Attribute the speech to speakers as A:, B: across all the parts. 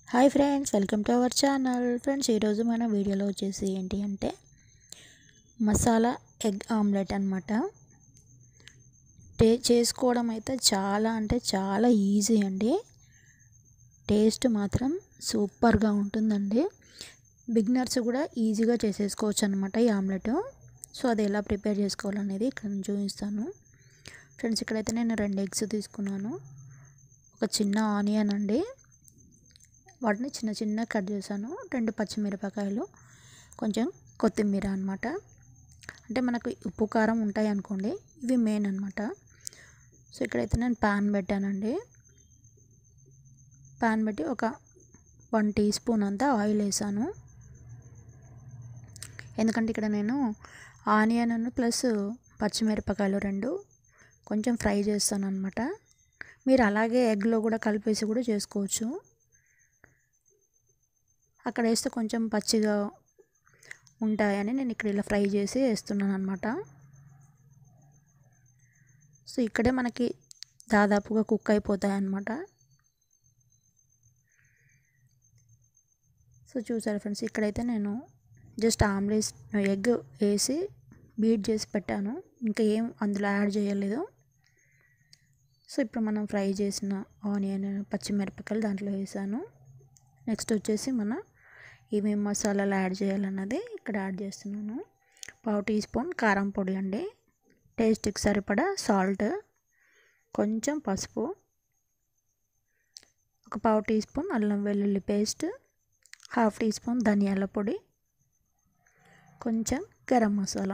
A: hi friends welcome to our channel friends ఈరోజు మన వీడియోలో వచ్చేసి ఏంటి అంటే మసాలా ఎగ్ ఆమ్లెట్ అనమాట టే చేసుకోవడం అయితే చాలా అంటే చాలా ఈజీ అండి టేస్ట్ మాత్రం సూపర్గా ఉంటుందండి బిగినర్స్ కూడా ఈజీగా చేసేసుకోవచ్చు అనమాట ఈ ఆమ్లెట్ సో అది ఎలా ప్రిపేర్ చేసుకోవాలనేది ఇక్కడ నేను చూపిస్తాను ఫ్రెండ్స్ ఇక్కడైతే నేను రెండు ఎగ్స్ తీసుకున్నాను ఒక చిన్న ఆనియన్ అండి వాటిని చిన్న చిన్న కట్ చేశాను రెండు పచ్చిమిరపకాయలు కొంచెం కొత్తిమీర అనమాట అంటే మనకు ఉప్పు కారం ఉంటాయి అనుకోండి ఇవి మెయిన్ అనమాట సో ఇక్కడైతే నేను ప్యాన్ పెట్టానండి ప్యాన్ పెట్టి ఒక వన్ టీ స్పూన్ అంతా ఆయిల్ వేసాను ఎందుకంటే ఇక్కడ నేను ఆనియన్ ప్లస్ పచ్చిమిరపకాయలు రెండు కొంచెం ఫ్రై చేస్తాను అనమాట మీరు అలాగే ఎగ్లో కూడా కలిపేసి కూడా చేసుకోవచ్చు అక్కడ వేస్తే కొంచెం పచ్చిగా ఉంటాయని నేను ఇక్కడ ఇలా ఫ్రై చేసి వేస్తున్నాను అనమాట సో ఇక్కడే మనకి దాదాపుగా కుక్ అయిపోతాయి అన్నమాట సో చూసారు ఫ్రెండ్స్ ఇక్కడైతే నేను జస్ట్ ఆమ్లెట్ ఎగ్ వేసి బీట్ చేసి పెట్టాను ఇంకా ఏం అందులో యాడ్ చేయలేదు సో ఇప్పుడు మనం ఫ్రై చేసిన ఆనియన్ పచ్చిమిరపకాయలు దాంట్లో వేసాను నెక్స్ట్ వచ్చేసి మన ఏమేమి మసాలాలు యాడ్ చేయాలన్నది ఇక్కడ యాడ్ చేస్తున్నాను పావు టీ స్పూన్ కారం పొడి అండి టేస్ట్కి సరిపడా సాల్ట్ కొంచెం పసుపు ఒక పావు టీ స్పూన్ అల్లం వెల్లుల్లి పేస్ట్ హాఫ్ టీ స్పూన్ ధనియాల పొడి కొంచెం గరం మసాలా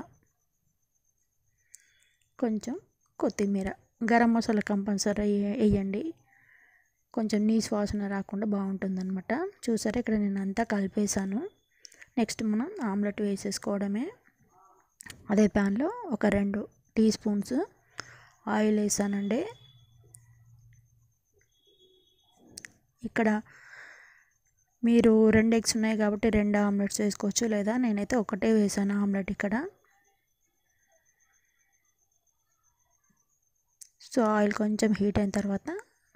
A: కొంచెం కొత్తిమీర గరం మసాలా కంపల్సరీ వేయండి కొంచెం నీసు వాసన రాకుండా బాగుంటుందన్నమాట చూసారా ఇక్కడ నేను అంతా కలిపేసాను నెక్స్ట్ మనం ఆమ్లెట్ వేసేసుకోవడమే అదే ప్యాన్లో ఒక రెండు టీ స్పూన్స్ ఆయిల్ వేసానండి ఇక్కడ మీరు రెండు ఎగ్స్ ఉన్నాయి కాబట్టి రెండు ఆమ్లెట్స్ వేసుకోవచ్చు లేదా నేనైతే ఒకటే వేసాను ఆమ్లెట్ ఇక్కడ సో ఆయిల్ కొంచెం హీట్ అయిన తర్వాత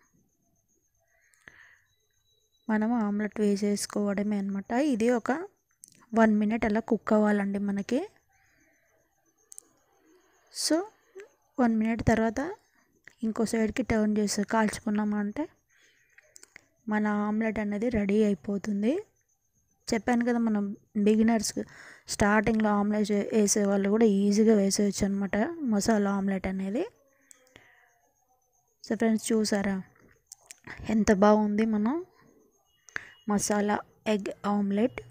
A: మనం ఆమ్లెట్ వేసేసుకోవడమే అనమాట ఇది ఒక వన్ మినిట్ అలా కుక్ అవ్వాలండి మనకి సో వన్ మినిట్ తర్వాత ఇంకో సైడ్కి టర్న్ చేసి కాల్చుకున్నామంటే మన ఆమ్లెట్ అనేది రెడీ అయిపోతుంది చెప్పాను కదా మనం బిగినర్స్ స్టార్టింగ్లో ఆమ్లెట్ వేసే వాళ్ళు కూడా ఈజీగా వేసేయచ్చు అనమాట మసాలా ఆమ్లెట్ అనేది సో ఫ్రెండ్స్ చూసారా ఎంత బాగుంది మనం మసాలా ఎగ్ ఆమ్లెట్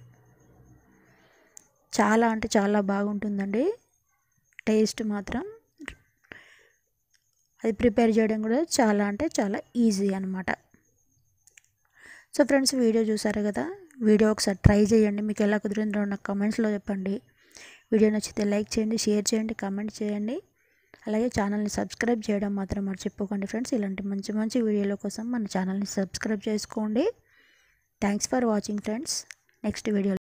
A: చాలా అంటే చాలా బాగుంటుందండి టేస్ట్ మాత్రం అది ప్రిపేర్ చేయడం కూడా చాలా అంటే చాలా ఈజీ అనమాట సో ఫ్రెండ్స్ వీడియో చూసారు కదా వీడియో ఒకసారి ట్రై చేయండి మీకు ఎలా కుదిరిందో నాకు కమెంట్స్లో చెప్పండి వీడియో నచ్చితే లైక్ చేయండి షేర్ చేయండి కామెంట్ చేయండి అలాగే ఛానల్ని సబ్స్క్రైబ్ చేయడం మాత్రం మర్చిపోకండి ఫ్రెండ్స్ ఇలాంటి మంచి మంచి వీడియోల కోసం మన ఛానల్ని సబ్స్క్రైబ్ చేసుకోండి thanks for watching friends next video